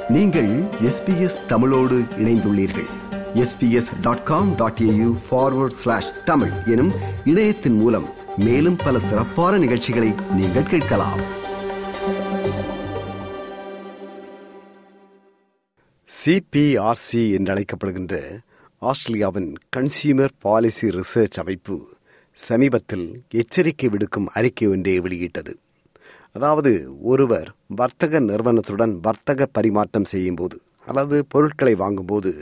நீங்கள் எஸ்பிஎஸ் தமிழோடு இணைந்துள்ளீர்கள் SBS dot com dot AU forward slash Tamil எனும் இணையத்தின் மூலம் மேலும் பல சிறப்பான நிகழ்ச்சிகளை நீங்கள் கேட்கலாம் சிபிஆர்சி என்று அழைக்கப்படுகின்ற ஆஸ்திரேலியாவின் கன்சியூமர் பாலிசி ரிசர்ச் அமைப்பு சமீபத்தில் எச்சரிக்கை விடுக்கும் அறிக்கை ஒன்றை வெளியிட்டது அதாவது ஒருவர் வர்த்தக நிறுவனத்துடன் வர்த்தக பரிமாற்றம் செய்யும் போது அல்லது பொருட்களை வாங்கும்போது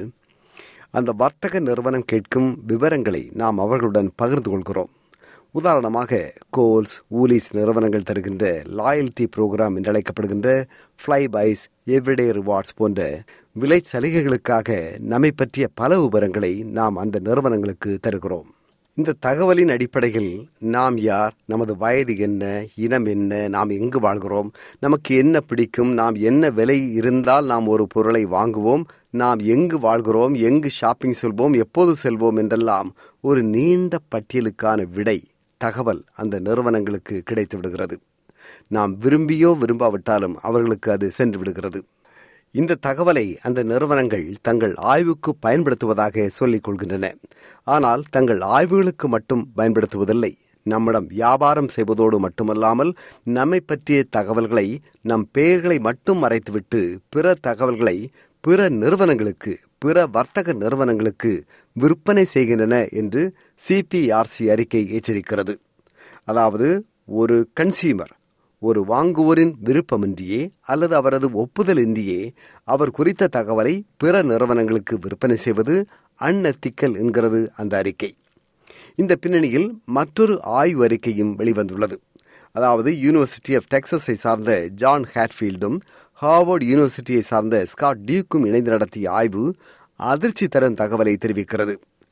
அந்த வர்த்தக நிறுவனம் கேட்கும் விவரங்களை நாம் அவர்களுடன் பகிர்ந்து கொள்கிறோம் உதாரணமாக கோல்ஸ் ஊலிஸ் நிறுவனங்கள் தருகின்ற லாயல்டி புரோகிராம் என்று அழைக்கப்படுகின்ற ஃப்ளை பைஸ் எவ்ரிடே ரிவார்ட்ஸ் போன்ற விலை சலுகைகளுக்காக நம்மை பற்றிய பல விவரங்களை நாம் அந்த நிறுவனங்களுக்கு தருகிறோம் இந்த தகவலின் அடிப்படையில் நாம் யார் நமது வயது என்ன இனம் என்ன நாம் எங்கு வாழ்கிறோம் நமக்கு என்ன பிடிக்கும் நாம் என்ன விலை இருந்தால் நாம் ஒரு பொருளை வாங்குவோம் நாம் எங்கு வாழ்கிறோம் எங்கு ஷாப்பிங் செல்வோம் எப்போது செல்வோம் என்றெல்லாம் ஒரு நீண்ட பட்டியலுக்கான விடை தகவல் அந்த நிறுவனங்களுக்கு கிடைத்து விடுகிறது நாம் விரும்பியோ விரும்பாவிட்டாலும் அவர்களுக்கு அது சென்று விடுகிறது இந்த தகவலை அந்த நிறுவனங்கள் தங்கள் ஆய்வுக்கு பயன்படுத்துவதாக சொல்லிக் கொள்கின்றன ஆனால் தங்கள் ஆய்வுகளுக்கு மட்டும் பயன்படுத்துவதில்லை நம்மிடம் வியாபாரம் செய்வதோடு மட்டுமல்லாமல் நம்மை பற்றிய தகவல்களை நம் பெயர்களை மட்டும் மறைத்துவிட்டு பிற தகவல்களை பிற நிறுவனங்களுக்கு பிற வர்த்தக நிறுவனங்களுக்கு விற்பனை செய்கின்றன என்று சிபிஆர்சி அறிக்கை எச்சரிக்கிறது அதாவது ஒரு கன்சியூமர் ஒரு வாங்குவோரின் விருப்பமின்றியே அல்லது அவரது ஒப்புதல் இன்றியே அவர் குறித்த தகவலை பிற நிறுவனங்களுக்கு விற்பனை செய்வது அன்எத்திக்கல் என்கிறது அந்த அறிக்கை இந்த பின்னணியில் மற்றொரு ஆய்வு அறிக்கையும் வெளிவந்துள்ளது அதாவது யூனிவர்சிட்டி ஆஃப் டெக்சஸை சார்ந்த ஜான் ஹேட்ஃபீல்டும் ஹார்வர்ட் யூனிவர்சிட்டியை சார்ந்த ஸ்காட் டியூக்கும் இணைந்து நடத்திய ஆய்வு அதிர்ச்சி தரும் தகவலை தெரிவிக்கிறது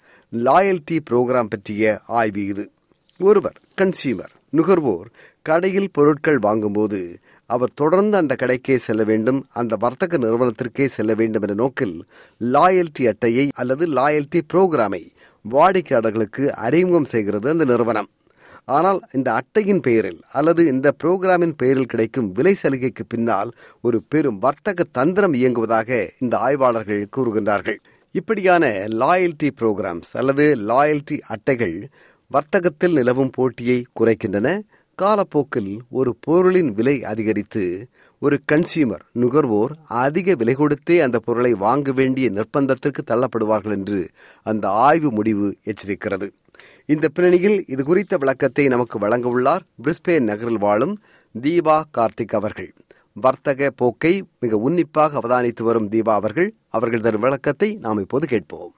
லாயல்டி புரோகிராம் பற்றிய ஆய்வு இது ஒருவர் கன்சியூமர் நுகர்வோர் கடையில் பொருட்கள் வாங்கும்போது அவர் தொடர்ந்து அந்த கடைக்கே செல்ல வேண்டும் அந்த வர்த்தக நிறுவனத்திற்கே செல்ல வேண்டும் என்ற நோக்கில் லாயல்டி அட்டையை அல்லது லாயல்டி புரோகிராமை வாடிக்கையாளர்களுக்கு அறிமுகம் செய்கிறது அந்த நிறுவனம் ஆனால் இந்த அட்டையின் பெயரில் அல்லது இந்த புரோகிராமின் பெயரில் கிடைக்கும் விலை சலுகைக்கு பின்னால் ஒரு பெரும் வர்த்தக தந்திரம் இயங்குவதாக இந்த ஆய்வாளர்கள் கூறுகின்றார்கள் இப்படியான லாயல்டி புரோகிராம்ஸ் அல்லது லாயல்டி அட்டைகள் வர்த்தகத்தில் நிலவும் போட்டியை குறைக்கின்றன காலப்போக்கில் ஒரு பொருளின் விலை அதிகரித்து ஒரு கன்சியூமர் நுகர்வோர் அதிக விலை கொடுத்தே அந்த பொருளை வாங்க வேண்டிய நிர்பந்தத்திற்கு தள்ளப்படுவார்கள் என்று அந்த ஆய்வு முடிவு எச்சரிக்கிறது இந்த பின்னணியில் இது குறித்த விளக்கத்தை நமக்கு வழங்க உள்ளார் பிரிஸ்பேன் நகரில் வாழும் தீபா கார்த்திக் அவர்கள் வர்த்தக போக்கை மிக உன்னிப்பாக அவதானித்து வரும் தீபா அவர்கள் அவர்கள் தரும் விளக்கத்தை நாம் இப்போது கேட்போம்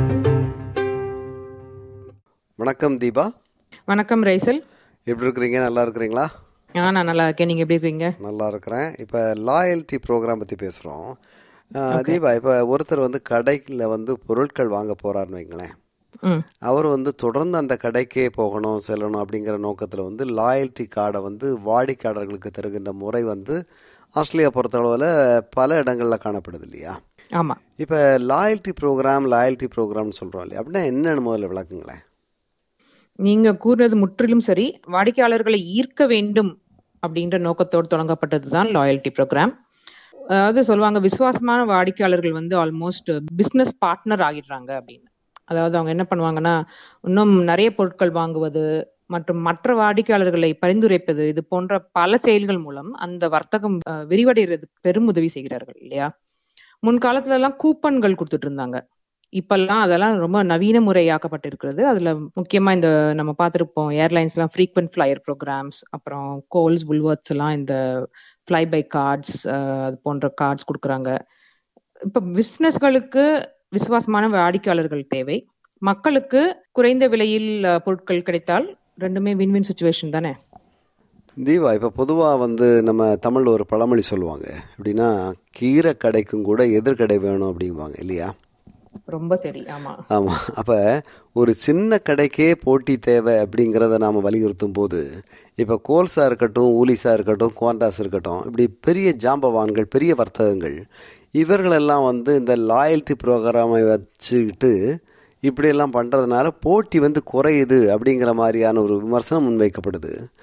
வணக்கம் தீபா வணக்கம் ரைசல் எப்படி இருக்கிறீங்க நல்லா இருக்கிறீங்களா ஆ நான் நல்லா இருக்கேன் நீங்க எப்படி இருக்கீங்க நல்லா இருக்கிறேன் இப்போ லாயல்ட்டி ப்ரோக்ராம் பற்றி பேசுகிறோம் தீபா இப்போ ஒருத்தர் வந்து கடையில் வந்து பொருட்கள் வாங்க போறாருன்னு வைங்களேன் ம் அவர் வந்து தொடர்ந்து அந்த கடைக்கே போகணும் செல்லணும் அப்படிங்கிற நோக்கத்தில் வந்து லாயல்ட்டி கார்டை வந்து வாடிக்கையாளர்களுக்கு தருகின்ற முறை வந்து ஆஸ்திரேலியா பொறுத்தளவில் பல இடங்களில் காணப்படுது இல்லையா ஆமா இப்போ லாயல்ட்டி ப்ரோக்ராம் லாயல்ட்டி ப்ரோக்ராம்னு சொல்கிறோம் இல்லையா அப்படின்னா என்னன்னு முதல்ல விளக்குங்களேன் நீங்க கூறினது முற்றிலும் சரி வாடிக்கையாளர்களை ஈர்க்க வேண்டும் அப்படின்ற நோக்கத்தோடு தொடங்கப்பட்டதுதான் லாயல்டி ப்ரோக்ராம் அதாவது சொல்லுவாங்க விசுவாசமான வாடிக்கையாளர்கள் வந்து ஆல்மோஸ்ட் பிசினஸ் பார்ட்னர் ஆகிடுறாங்க அப்படின்னு அதாவது அவங்க என்ன பண்ணுவாங்கன்னா இன்னும் நிறைய பொருட்கள் வாங்குவது மற்றும் மற்ற வாடிக்கையாளர்களை பரிந்துரைப்பது இது போன்ற பல செயல்கள் மூலம் அந்த வர்த்தகம் அஹ், விரிவடைகிறதுக்கு பெரும் உதவி செய்கிறார்கள் இல்லையா முன்காலத்துல எல்லாம் கூப்பன்கள் கொடுத்துட்டு இருந்தாங்க இப்பெல்லாம் அதெல்லாம் ரொம்ப நவீன முறையாக்கப்பட்டிருக்கிறது அதுல முக்கியமா இந்த நம்ம பார்த்திருப்போம் ஏர்லைன்ஸ் எல்லாம் ஃப்ரீக்வெண்ட் ஃபிளையர் ப்ரோக்ராம்ஸ் அப்புறம் கோல்ஸ் புல்வர்ட்ஸ் எல்லாம் இந்த ஃப்ளை பை கார்ட்ஸ் அது போன்ற கார்ட்ஸ் கொடுக்குறாங்க இப்ப பிசினஸ்களுக்கு விசுவாசமான வாடிக்கையாளர்கள் தேவை மக்களுக்கு குறைந்த விலையில் அஹ், பொருட்கள் கிடைத்தால் ரெண்டுமே வின் வின் சுச்சுவேஷன் தானே தீபா இப்போ பொதுவாக வந்து நம்ம தமிழில் ஒரு பழமொழி சொல்லுவாங்க எப்படின்னா கீரை கடைக்கும் கூட எதிர்கடை வேணும் அப்படிங்குவாங்க இல்லையா ரொம்ப சரி ஆமா ஆமாம் அப்போ ஒரு சின்ன கடைக்கே போட்டி தேவை அப்படிங்கிறத நாம் வலியுறுத்தும் போது இப்போ கோல்ஸாக இருக்கட்டும் ஊலிஸாக இருக்கட்டும் குவாண்டாஸ் இருக்கட்டும் இப்படி பெரிய ஜாம்பவான்கள் பெரிய வர்த்தகங்கள் இவர்களெல்லாம் வந்து இந்த லாயல்ட்டி ப்ரோக்ராமை வச்சுக்கிட்டு இப்படியெல்லாம் பண்ணுறதுனால போட்டி வந்து குறையுது அப்படிங்கிற மாதிரியான ஒரு விமர்சனம் முன்வைக்கப்படுது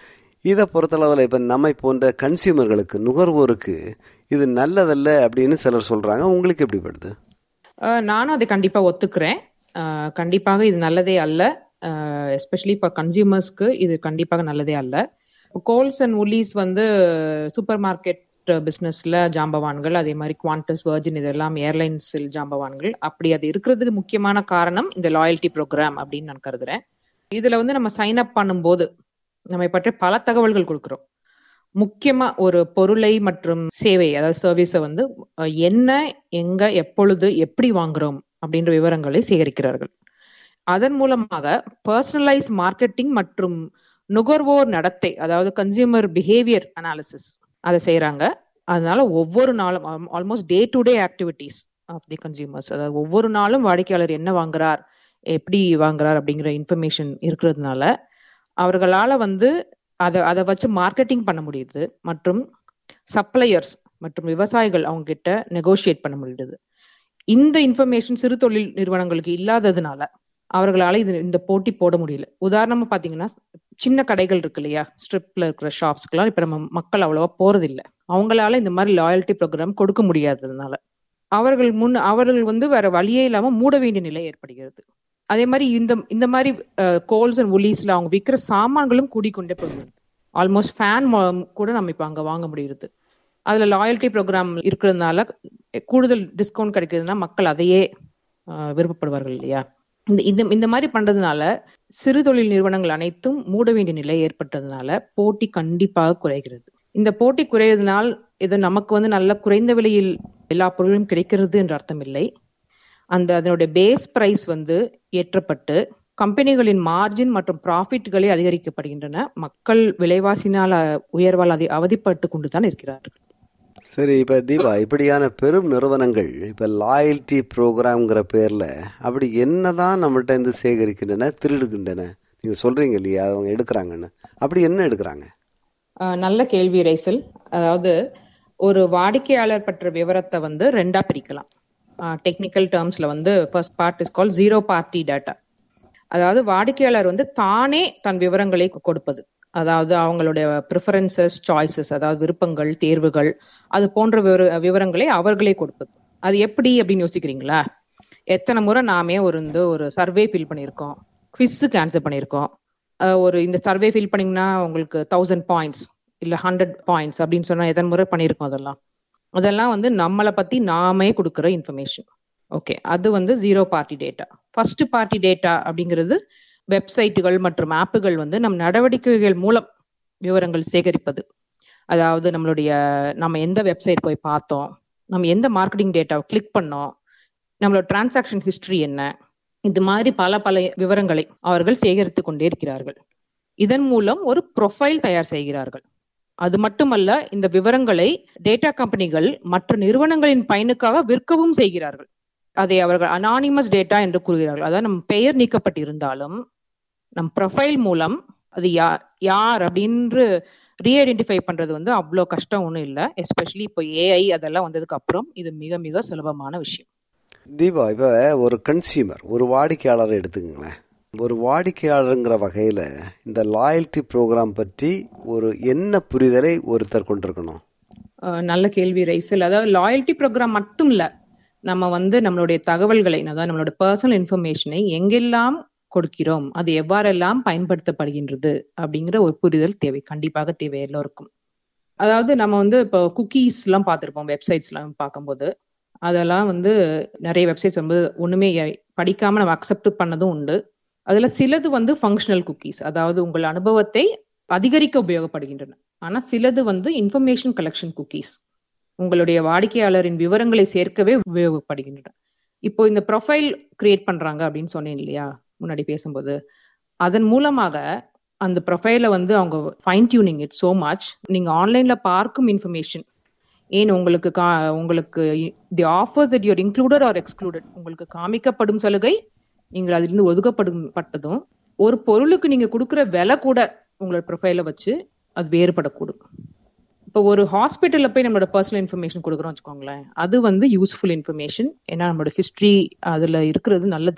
இதை பொறுத்தளவில் இப்போ நம்மை போன்ற கன்சியூமர்களுக்கு நுகர்வோருக்கு இது நல்லதல்ல அப்படின்னு சிலர் சொல்றாங்க உங்களுக்கு எப்படி படுது அஹ் நானும் அதை கண்டிப்பா ஒத்துக்கிறேன் அஹ் கண்டிப்பாக இது நல்லதே அல்ல எஸ்பெஷலி இப்போ கன்சியூமர்ஸ்க்கு இது கண்டிப்பாக நல்லதே அல்ல கோல்ஸ் அண்ட் உல்லீஸ் வந்து சூப்பர் மார்க்கெட் பிஸ்னஸ்ல ஜாம்பவான்கள் அதே மாதிரி குவான்டஸ் வர்ஜின் இதெல்லாம் ஏர்லைன்ஸில் ஜாம்பவான்கள் அப்படி அது இருக்கிறதுக்கு முக்கியமான காரணம் இந்த லாயல்ட்டி ப்ரோக்ராம் அப்படின்னு நான் கருதுறேன் இதுல வந்து நம்ம சைன் அப் பண்ணும்போது நம்மை பற்றி பல தகவல்கள் கொடுக்குறோம் முக்கியமா ஒரு பொருளை மற்றும் சேவை அதாவது சர்வீஸை வந்து அஹ், என்ன எங்க எப்பொழுது எப்படி வாங்குறோம் அப்படின்ற விவரங்களை சேகரிக்கிறார்கள் அதன் மூலமாக பர்சனலைஸ் மார்க்கெட்டிங் மற்றும் நுகர்வோர் நடத்தை அதாவது கன்சியூமர் பிஹேவியர் அனாலிசிஸ் அதை செய்யறாங்க அதனால ஒவ்வொரு நாளும் almost day to day activities of the consumers அதாவது ஒவ்வொரு நாளும் வாடிக்கையாளர் என்ன வாங்குறார் எப்படி வாங்குறார் அப்படிங்கிற இன்ஃபர்மேஷன் இருக்கிறதுனால அவர்களால வந்து அதை அதை வச்சு மார்க்கெட்டிங் பண்ண முடியுது மற்றும் சப்ளையர்ஸ் மற்றும் விவசாயிகள் அவங்க கிட்ட நெகோஷியேட் பண்ண முடியுது இந்த இன்ஃபர்மேஷன் சிறு தொழில் நிறுவனங்களுக்கு இல்லாததுனால அவர்களால இது இந்த போட்டி போட முடியல உதாரணமா பாத்தீங்கன்னா சின்ன கடைகள் இருக்கு இல்லையா ஸ்ட்ரிப்ல இருக்கிற ஷாப்ஸ்க்குலாம் இப்ப நம்ம மக்கள் அவ்வளவா போறது இல்ல அவங்களால இந்த மாதிரி லாயல்ட்டி ப்ரோக்ராம் கொடுக்க முடியாததுனால அவர்கள் முன் அவர்கள் வந்து வேற வழியே இல்லாம மூட வேண்டிய நிலை ஏற்படுகிறது அதே மாதிரி இந்த இந்த மாதிரி கோல்ஸ் அண்ட் உலீஸ்ல அவங்க விற்கிற சாமான்களும் கூடிக்கொண்டே போகிறது ஆல்மோஸ்ட் ஃபேன் கூட நம்ம இப்ப அங்க வாங்க முடியுது அதுல லாயல்ட்டி ப்ரோக்ராம் இருக்கிறதுனால கூடுதல் டிஸ்கவுண்ட் கிடைக்கிறதுனா மக்கள் அதையே அஹ், விருப்பப்படுவார்கள் இல்லையா இந்த இந்த இந்த மாதிரி பண்றதுனால சிறு தொழில் நிறுவனங்கள் அனைத்தும் மூட வேண்டிய நிலை ஏற்பட்டதுனால போட்டி கண்டிப்பாக குறைகிறது இந்த போட்டி குறையறதுனால் இது நமக்கு வந்து நல்ல குறைந்த விலையில் எல்லா பொருளும் கிடைக்கிறது என்ற அர்த்தம் இல்லை அந்த அதனுடைய பேஸ் பிரைஸ் வந்து ஏற்றப்பட்டு கம்பெனிகளின் மார்ஜின் மற்றும் ப்ராஃபிட்களே அதிகரிக்கப்படுகின்றன மக்கள் விலைவாசினால் அஹ், உயர்வால் அதை அவதிப்பட்டு கொண்டுதான் இருக்கிறார்கள் சரி இப்போ தீபா இப்படியான பெரும் நிறுவனங்கள் இப்போ லாயல்ட்டி ப்ரோக்ராம்ங்கிற பேரில் அப்படி என்னதான் நம்மள்ட்ட இருந்து சேகரிக்கின்றன திருடுகின்றன நீங்கள் சொல்கிறீங்க இல்லையா அவங்க எடுக்கிறாங்கன்னு அப்படி என்ன எடுக்கிறாங்க அஹ், நல்ல கேள்வி ரைசல் அதாவது ஒரு வாடிக்கையாளர் பற்ற விவரத்தை வந்து ரெண்டா பிரிக்கலாம் டெக்னிக்கல் டேர்ம்ஸ்ல வந்து first part is called zero party data அதாவது வாடிக்கையாளர் வந்து தானே தன் விவரங்களை கொடுப்பது அதாவது அவங்களுடைய ப்ரிஃபரன்சஸ் சாய்ஸஸ் அதாவது விருப்பங்கள் தேர்வுகள் அது போன்ற விவர- விவரங்களை அவர்களே கொடுப்பது அது எப்படி அப்படின்னு யோசிக்கிறீங்களா எத்தனை முறை நாமே ஒரு வந்து ஒரு சர்வே ஃபில் பண்ணியிருக்கோம் குவிஸுக்கு ஆன்சர் பண்ணியிருக்கோம் அஹ் ஒரு இந்த சர்வே ஃபில் பண்ணீங்கன்னா உங்களுக்கு தௌசண்ட் பாயிண்ட்ஸ் இல்ல ஹண்ட்ரட் பாயிண்ட்ஸ் அப்படின்னு சொன்னா எத்தனை முறை பண்ணியிருக்கோம் அதெல்லாம் அதெல்லாம் வந்து நம்மளை பத்தி நாமே கொடுக்குற இன்ஃபர்மேஷன் ஓகே அது வந்து zero party data first party data அப்படிங்கிறது வெப்சைட்டுகள் மற்றும் ஆப்புகள் வந்து நம் நடவடிக்கைகள் மூலம் விவரங்கள் சேகரிப்பது அதாவது நம்மளுடைய நம்ம எந்த வெப்சைட் போய் பார்த்தோம் நம்ம எந்த மார்க்கெட்டிங் டேட்டாவை கிளிக் பண்ணோம் நம்மளோட டிரான்சாக்ஷன் ஹிஸ்டரி என்ன இது மாதிரி பல பல விவரங்களை அவர்கள் சேகரித்து கொண்டே இருக்கிறார்கள் இதன் மூலம் ஒரு ப்ரொஃபைல் தயார் செய்கிறார்கள் அது மட்டுமல்ல இந்த விவரங்களை டேட்டா கம்பெனிகள் மற்ற நிறுவனங்களின் பயனுக்காக விற்கவும் செய்கிறார்கள் அதை அவர்கள் அனானிமஸ் டேட்டா என்று கூறுகிறார்கள் அதாவது நம்ம பெயர் நீக்கப்பட்டிருந்தாலும் நம் ப்ரொஃபைல் மூலம் அது யார் யார் அப்படின்று ரீஐடென்டிஃபை பண்றது வந்து அவ்வளோ கஷ்டம் ஒன்றும் இல்லை எஸ்பெஷலி இப்போ ஏஐ அதெல்லாம் வந்ததுக்கு அப்புறம் இது மிக மிக சுலபமான விஷயம் தீபா இப்போ ஒரு கன்சியூமர் ஒரு வாடிக்கையாளரை எடுத்துக்கங்களேன் ஒரு வாடிக்கையாளருங்கிற வகையில் இந்த லாயல்ட்டி ப்ரோக்ராம் பற்றி ஒரு என்ன புரிதலை ஒருத்தர் கொண்டிருக்கணும் அஹ் நல்ல கேள்வி ரைசல் அதாவது லாயல்ட்டி ப்ரோக்ராம் மட்டும் இல்ல நம்ம வந்து நம்மளுடைய தகவல்களை அதாவது நம்மளோட பர்சனல் இன்ஃபர்மேஷனை எங்கெல்லாம் கொடுக்கிறோம் அது எவ்வாறெல்லாம் பயன்படுத்தப்படுகின்றது அப்படிங்கிற ஒரு புரிதல் தேவை கண்டிப்பாக தேவை எல்லோருக்கும் அதாவது நம்ம வந்து இப்போ குக்கீஸ் எல்லாம் பார்த்திருப்போம் வெப்சைட்ஸ் எல்லாம் பார்க்கும்போது அதெல்லாம் வந்து நிறைய வெப்சைட்ஸ் வந்து ஒண்ணுமே படிக்காம நம்ம அக்செப்ட் பண்ணதும் உண்டு அதுல சிலது வந்து ஃபங்க்ஷனல் குக்கீஸ் அதாவது உங்கள் அனுபவத்தை அதிகரிக்க உபயோகப்படுகின்றன ஆனா சிலது வந்து இன்ஃபர்மேஷன் கலெக்ஷன் குக்கீஸ் உங்களுடைய வாடிக்கையாளரின் விவரங்களை சேர்க்கவே உபயோகப்படுகின்றன இப்போ இந்த ப்ரொஃபைல் கிரியேட் பண்றாங்க அப்படின்னு சொன்னேன் இல்லையா முன்னாடி பேசும்போது அதன் மூலமாக அந்த ப்ரொஃபைல வந்து அவங்க fine tuning it so much நீங்க ஆன்லைன்ல பார்க்கும் இன்ஃபர்மேஷன் ஏன் உங்களுக்கு கா உங்களுக்கு the offers that you're included or excluded உங்களுக்கு காமிக்கப்படும் சலுகை நீங்கள் அதிலிருந்து ஒதுக்கப்படும் பட்டதும் ஒரு பொருளுக்கு நீங்க கொடுக்குற விலை கூட உங்களோட ப்ரொஃபைல வச்சு அது வேறுபடக்கூடும் இப்போ ஒரு ஹாஸ்பிட்டல்ல போய் நம்மளோட பர்சனல் இன்ஃபர்மேஷன் கொடுக்குறோம் வச்சுக்கோங்களேன் அது வந்து யூஸ்ஃபுல் இன்ஃபர்மேஷன் ஏன்னா நம்மளோட ஹிஸ்டரி அதுல இருக்கிறது நல்லது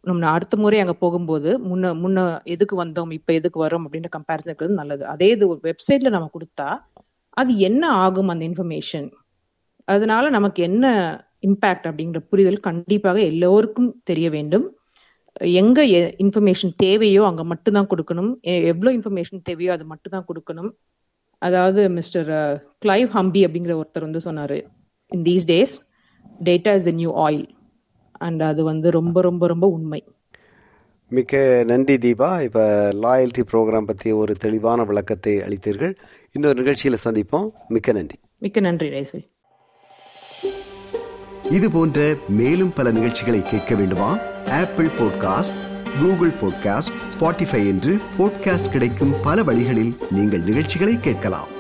நம்ம அடுத்த முறை அங்க போகும்போது முன்ன முன்ன எதுக்கு வந்தோம் இப்ப எதுக்கு வரோம் அப்படின்ற கம்பேரிசன் இருக்கிறது நல்லது அதே இது ஒரு வெப்சைட்ல நம்ம கொடுத்தா அது என்ன ஆகும் அந்த இன்ஃபர்மேஷன் அதனால நமக்கு என்ன இம்பாக்ட் அப்படிங்கிற புரிதல் கண்டிப்பாக எல்லோருக்கும் தெரிய வேண்டும் எங்க இன்ஃபர்மேஷன் தேவையோ அங்க மட்டும்தான் கொடுக்கணும் எ- எவ்வளவு இன்ஃபர்மேஷன் தேவையோ அது மட்டும்தான் கொடுக்கணும் அதாவது மிஸ்டர் கிளைவ் ஹம்பி அப்படிங்கிற ஒருத்தர் வந்து சொன்னாரு in these days data is the new oil and அது வந்து ரொம்ப ரொம்ப ரொம்ப உண்மை மிக்க நன்றி தீபா இப்போ லாயல்ட்டி ப்ரோக்ராம் பற்றி ஒரு தெளிவான விளக்கத்தை அளித்தீர்கள் இன்னொரு நிகழ்ச்சியில் சந்திப்போம் மிக்க நன்றி மிக்க நன்றி ரேசல் இது போன்ற மேலும் பல நிகழ்ச்சிகளை கேட்க வேண்டுமா Apple podcast Google podcast Spotify என்று பாட்காஸ்ட் கிடைக்கும் பல வழிகளில் நீங்கள் நிகழ்ச்சிகளை கேட்கலாம்